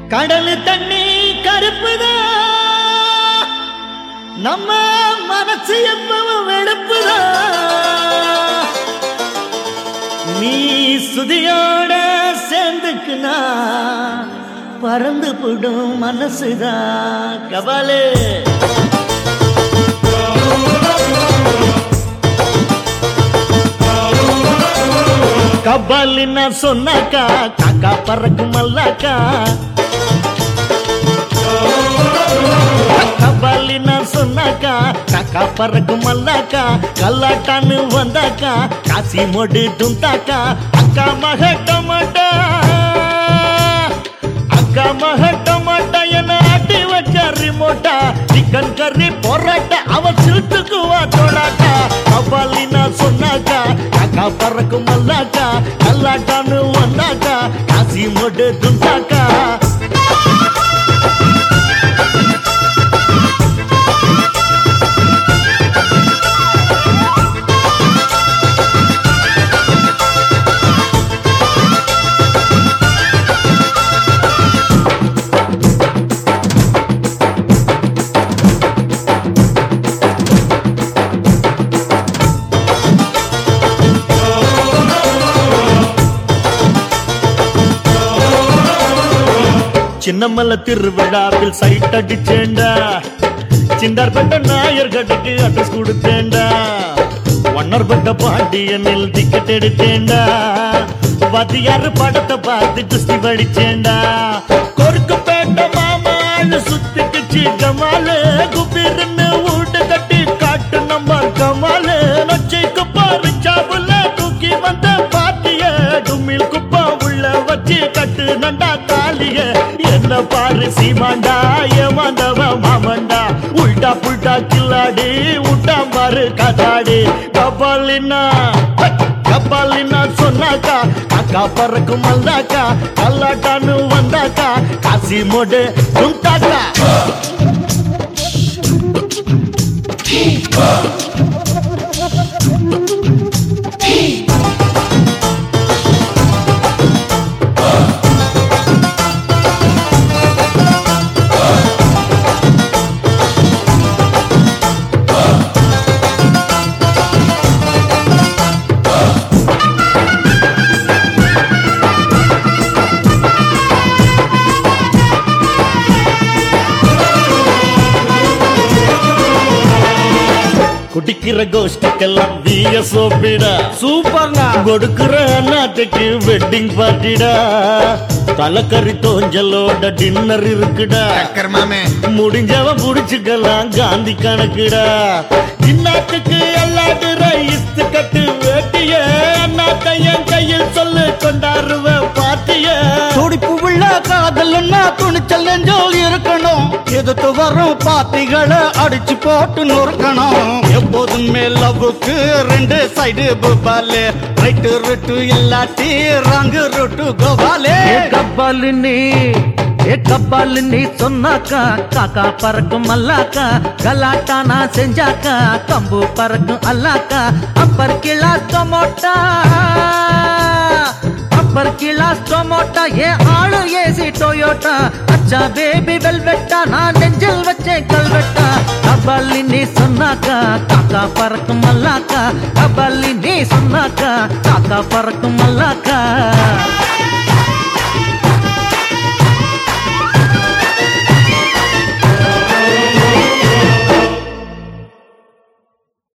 கடல் தண்ணி கருப்புதா நம்ம மனசு எப்பவும் வெளுப்புதா நீ சுதியோட சேர்ந்துக்குனா பறந்து போடும் மனசுதான் கவலை கபாலின்னா சொன்னாக்கா காக்கா பறக்கும் மல்லாக்கா கபாலின்னா சொன்னாக்கா காக்கா பறக்கும் மல்லாக்கா கல்லாட்டான்னு வந்தாக்கா காசி மொடு துந்தாக்கா அக்கா மக டமாட்டா அக்கா மக டமாட்டா என்ன ஆட்டி வச்ச ரிமோட்டா சிக்கன் கறி பொராட்டா அவ சிறுத்துக்குவா தோடாட்டா கபாலின்னா சொன்னாக்கா காக்கா பறக்கும் மல்லாக்கா கல்லாட்டான்னு வந்தாக்கா காசி மொடு துந்தாக்கா சின்னமல்ல திருவிழாவில் சைட் அடிச்சேண்டா சிந்தார்பட்ட நாயர் கடைக்கு அட்ரஸ் கொடுத்தேண்டா ஒன்னர்பட்ட பாண்டியனில் டிக்கெட் எடுத்தேண்டா வாத்தியார் படத்தை பார்த்து குஸ்தி படிச்சேண்டா கொருக்கு மாமான்னு சுத்திக்குச்சு ஜமாலு குபீர்னு வீட்டு கட்டி காட்டு நம்ம கமாலு நொச்சைக்கு பாரு சாவுல தூக்கி வந்த பாட்டிய டுமில் குப்பா உள்ள வச்சு கட்டு நண்டா தாலிய என்ன பாரு சீமாண்டா ஏமாந்தவ மாமண்டா உல்டா புல்டா கில்லாடி உட்டா பாரு கதாடி கபாலினா கபாலினா சொன்னாக்கா அக்கா பறக்கும் வந்தாக்கா கல்லாட்டான்னு வந்தாக்கா காசி மோடு துண்டாக்கா குடிக்கிற கோஷ்டிக்கெல்லாம் வீய சோப்பிடா சூப்பர்ண்ணா கொடுக்கிற அண்ணாத்துக்கு வெட்டிங் பார்ட்டிடா தலைக்கறி தோஞ்சலோட டின்னர் இருக்குடா டக்கர் மாமே முடிஞ்சவன் புடிச்சுக்கலாம் காந்தி கணக்குடா இன்னாத்துக்கு எல்லாடுற இஸ்து கட்டு வேட்டிய அண்ணாத்த என் கையில் சொல்லு கொண்டாடுவேன் பாட்டிய துடிப்பு உள்ள காதல்னா துணிச்சல் நெஞ்சோல் இருக்கணும் எதிர்த்து வரும் பாத்திகளை அடிச்சு போட்டு நொறுக்கணும் எப்போதுமே லவ்வுக்கு ரெண்டு சைடு புபாலே ரைட்டு ருட்டு இல்லாட்டி ராங்கு ருட்டு கோபாலே ஏ கப்பாலு நீ ஏ கப்பாலு நீ சொன்னாக்கா காக்கா பறக்கும் அல்லாக்கா கலாட்டா நான் செஞ்சாக்கா கம்பு பறக்கும் அல்லாக்கா upper class tomato upper class tomato ஏ ஆளு ஏசி டொயோட்டா அச்சா பேபி வெல்வெட்டா நான் நெஞ்சில் வச்சேன் கல்வெட்டா கபாலி நீ சொன்னாக்கா காக்கா பறக்கும் அல்லாக்கா கபாலி நீ சொன்னாக்கா காக்கா பறக்கும் அல்லாக்கா